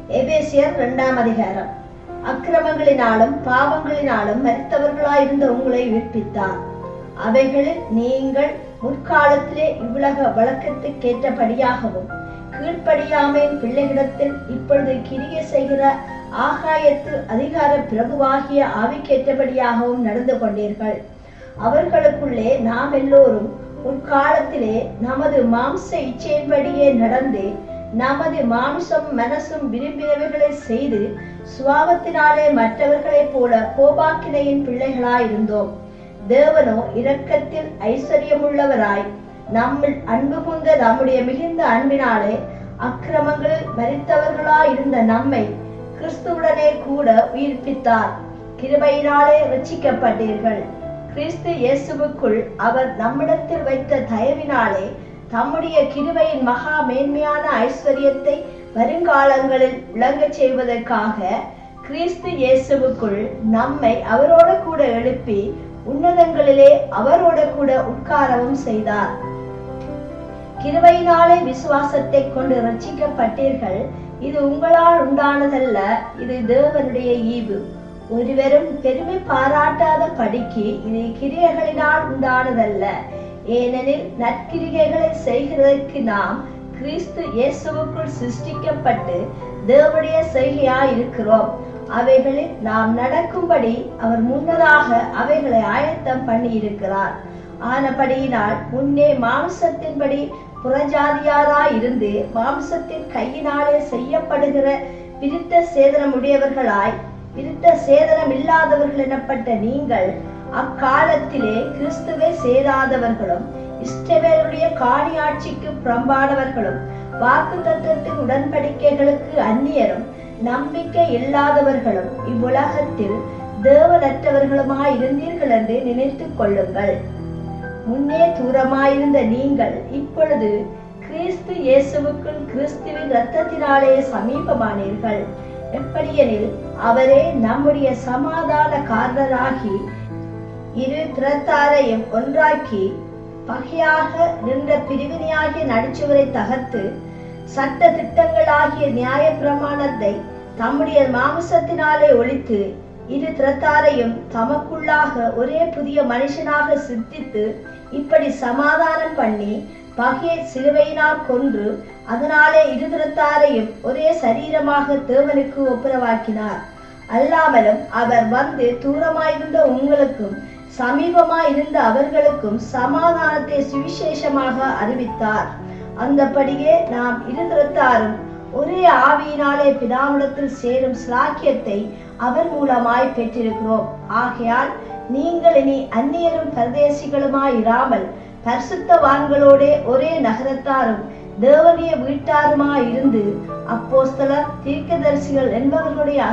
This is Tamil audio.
எபேசியர் இரண்டாம் அதிகாரம் அக்கிரமங்களினாலும் பாவங்களினாலும் மரித்தவர்களாயிருந்த உங்களை உயிர்ப்பித்தார் அவைகளில் நீங்கள் முற்காலத்திலே இவ்வுலக வழக்கத்துக்கேற்றபடியாகவும் கீழ்ப்படியாமையின் பிள்ளைகளிடத்தில் இப்பொழுது கிரிய செய்கிற ஆகாயத்து அதிகார பிரபுவாகிய ஆவிக்கேற்றபடியாகவும் நடந்து கொண்டீர்கள் அவர்களுக்குள்ளே நாம் எல்லோரும் முற்காலத்திலே நமது மாம்ச இச்சையின்படியே நடந்து நமது மாம்சம் மனசும் விரும்பினவைகளை செய்து சுவாபத்தினாலே மற்றவர்களைப் போல கோபாக்கினையின் பிள்ளைகளாயிருந்தோம் தேவனோ இரக்கத்தில் ஐஸ்வர்யமுள்ளவராய் நம்மில் அன்பு கொண்ட நம்முடைய மிகுந்த அன்பினாலே அக்கிரமங்களில் மரித்தவர்களாயிருந்த நம்மை கிறிஸ்துவுடனே கூட உயிர்ப்பித்தார் கிருபையினாலே ரட்சிக்கப்பட்டீர்கள் கிறிஸ்து இயேசுவுக்குள் அவர் நம்மிடத்தில் வைத்த தயவினாலே தம்முடைய கிருபையின் மகா மேன்மையான ஐஸ்வர்யத்தை வருங்காலங்களில் விளங்கச் செய்வதற்காக கிறிஸ்து இயேசுவுக்குள் நம்மை அவரோட கூட எழுப்பி உன்னதங்களிலே அவரோட கூட உட்காரவும் செய்தார் கிருபையினாலே விசுவாசத்தை கொண்டு ரட்சிக்கப்பட்டீர்கள் இது உங்களால் உண்டானதல்ல இது தேவனுடைய ஈவு ஒருவரும் பெருமை பாராட்டாத படிக்கு இது கிரியைகளினால் உண்டானதல்ல ஏனெனில் நற்கிரிகைகளை செய்கிறதற்கு நாம் கிறிஸ்து இயேசுவுக்குள் சிருஷ்டிக்கப்பட்டு தேவனுடைய செய்கையாய் இருக்கிறோம் அவைகளில் நாம் நடக்கும்படி அவர் முன்னதாக அவைகளை ஆயத்தம் பண்ணி இருக்கிறார் ஆனபடியினால் முன்னே மாம்சத்தின்படி புறஜாதியாராய் இருந்து மாம்சத்தின் கையினாலே செய்யப்படுகிற விருத்த சேதனமுடையவர்களாய் விருத்த சேதனம் இல்லாதவர்கள் எனப்பட்ட நீங்கள் அக்காலத்திலே கிறிஸ்துவை சேராதவர்களும் இஷ்டவேருடைய காணியாட்சிக்கு புறம்பானவர்களும் வாக்கு தத்துவத்தின் உடன்படிக்கைகளுக்கு அந்நியரும் நம்பிக்கை இல்லாதவர்களும் இவ்வுலகத்தில் தேவனற்றவர்களுமாய் இருந்தீர்கள் என்று நினைத்துக் கொள்ளுங்கள் முன்னே தூரமாயிருந்த நீங்கள் இப்பொழுது கிறிஸ்து இயேசுவுக்குள் கிறிஸ்துவின் இரத்தத்தினாலே சமீபமானீர்கள் எப்படியெனில் அவரே நம்முடைய சமாதான காரணராகி இரு திறத்தாரையும் ஒன்றாக்கி பகையாக நின்ற பிரிவினையாகிய நடிச்சுவரை தகர்த்து சட்ட திட்டங்களாகிய நியாய பிரமாணத்தை தம்முடைய மாமிசத்தினாலே ஒழித்து இரு திறத்தாரையும் தமக்குள்ளாக ஒரே புதிய மனுஷனாக சித்தித்து இப்படி சமாதானம் பண்ணி பகையை சிலுவையினால் கொன்று அதனாலே இருதிரத்தாரையும் ஒரே சரீரமாக தேவனுக்கு ஒப்புரவாக்கினார் அல்லாமலும் அவர் வந்து தூரமாயிருந்த உங்களுக்கும் சமீபமாய் இருந்த அவர்களுக்கும் சமாதானத்தை சுவிசேஷமாக அறிவித்தார் அந்தபடியே நாம் இருதிரத்தாரும் ஒரே ஆவியினாலே பிதாவிடத்தில் சேரும் சிலாக்கியத்தை அவர் மூலமாய் பெற்றிருக்கிறோம் ஆகையால் நீங்கள் இனி அந்நியரும் பரதேசிகளுமாய் இராமல் பரிசுத்தவான்களோடே ஒரே நகரத்தாரும் தேவனுடைய வீட்டாருமாய் இருந்து அப்போஸ்தலர் தீர்க்கதரிசிகள் என்பவர்களுடைய